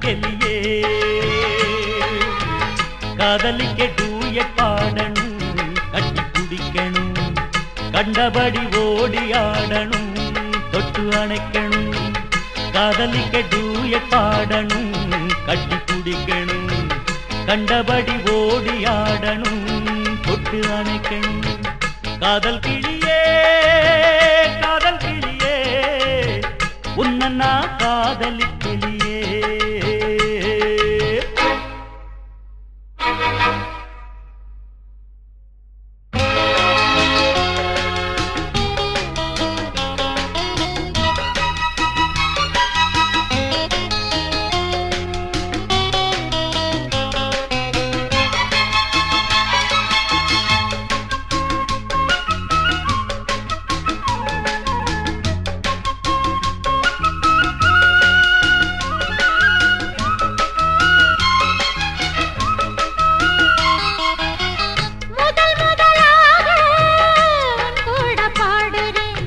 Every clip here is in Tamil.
காதலிக்கலியே காதலிக்க டூய பாடணும் கட்டி குடிக்கணும் கண்டபடி ஓடி ஆடணும் தொட்டு அணைக்கணும் காதலிக்க டூய பாடணும் கட்டி குடிக்கணும் கண்டபடி ஓடி ஆடணும் தொட்டு அணைக்கணும் காதல் கிளியே காதல் கிளியே உன்ன நான் காதலிக்கலியே முதல் முதலாக உன் கூட பாடுறேன்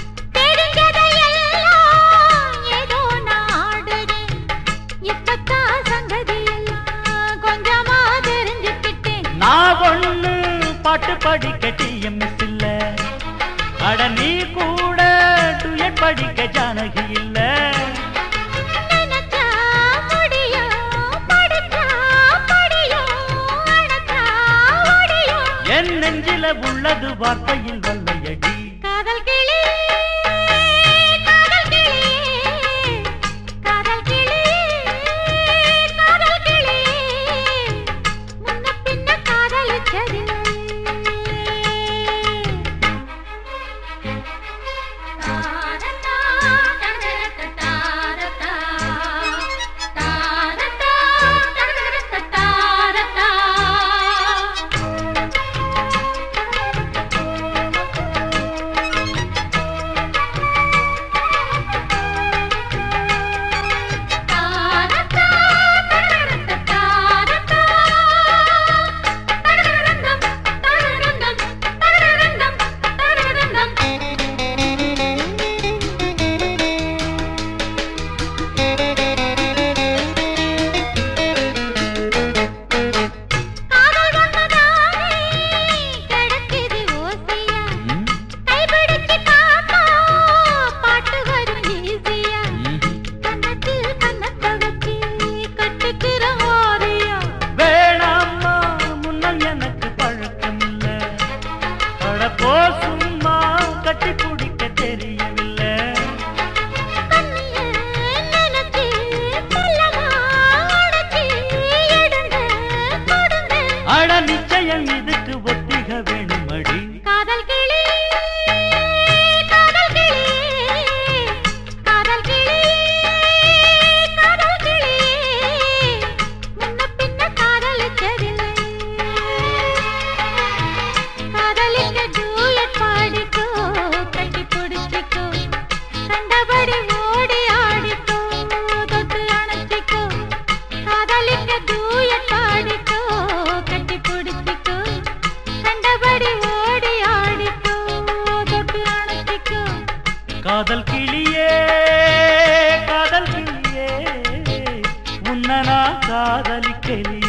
தெரிஞ்சதையெல்லாம் ஏதோ நான் ஆடுறேன் இப்பத்தான் சங்கதி எல்லாம் கொஞ்சமா தெரிஞ்சுக்கிட்டேன் நான் ஒண்ணு பாட்டு படிக்க டிஎம்எஸ் இல்ல அட நீ கூட டுயட் படிக்க ஜானகி இல்ல நினைச்சா முடியும் படிச்சா படியும் அணைச்சா ஒடியும் என் நெஞ்சில உள்ளது வார்த்தையில் வல்லையடி காதல் கிளி காதல் கிளி காதல் கிளி காதல் கிளி முன்ன பின்ன காதலிச்சதில்லை தாரதா தரதரதா தாரதா தரதரதா தாரதா தாரதா தரதரதா தாரதா தரதரதம் தரதரதம் தரதரதம் தரதரதம் காதல் வந்ததானே கிடைக்குது ஓசையா ம், கைபிடிச்சு காத்தா பாட்டு வரும் ஈஸியா ம். கன்னத்தில் கன்னத்தை வச்சு கட்டுக்கிற ஓரியா வேணாம்மா முன்னம் எனக்கு பழக்கம் இல்ல அட போ சும்மா கட்டி பிடிக்க தெரியவில்லை கண்ணிய நினைச்சு மெல்லமா அணைச்சு எடுங்க கொடுங்க அட நிச்சயம் இதுக்கு ஒத்திக வேணுமடி காதல் கிளி காதல் கிளி காதல் கிளி காதல் கிளி முன்ன பின்ன காதலிச்சதில்லை காதலிக்க டூயட் பாடிக்கோ கட்டி பிடிச்சிக்கோ கண்டபடி ஓடி ஆடிக்கோ தொட்டு அணைச்சிக்கோ காதலிக்க டூயட் பாடிக்கோ கட்டி பிடிச்சிக்கோ கண்டபடி ஓடி ஆடிக்கோ தொட்டு அணைச்சிக்கோ காதல் கிளியே காதல் கிளியே உன்ன நான் காதலிக்கலியே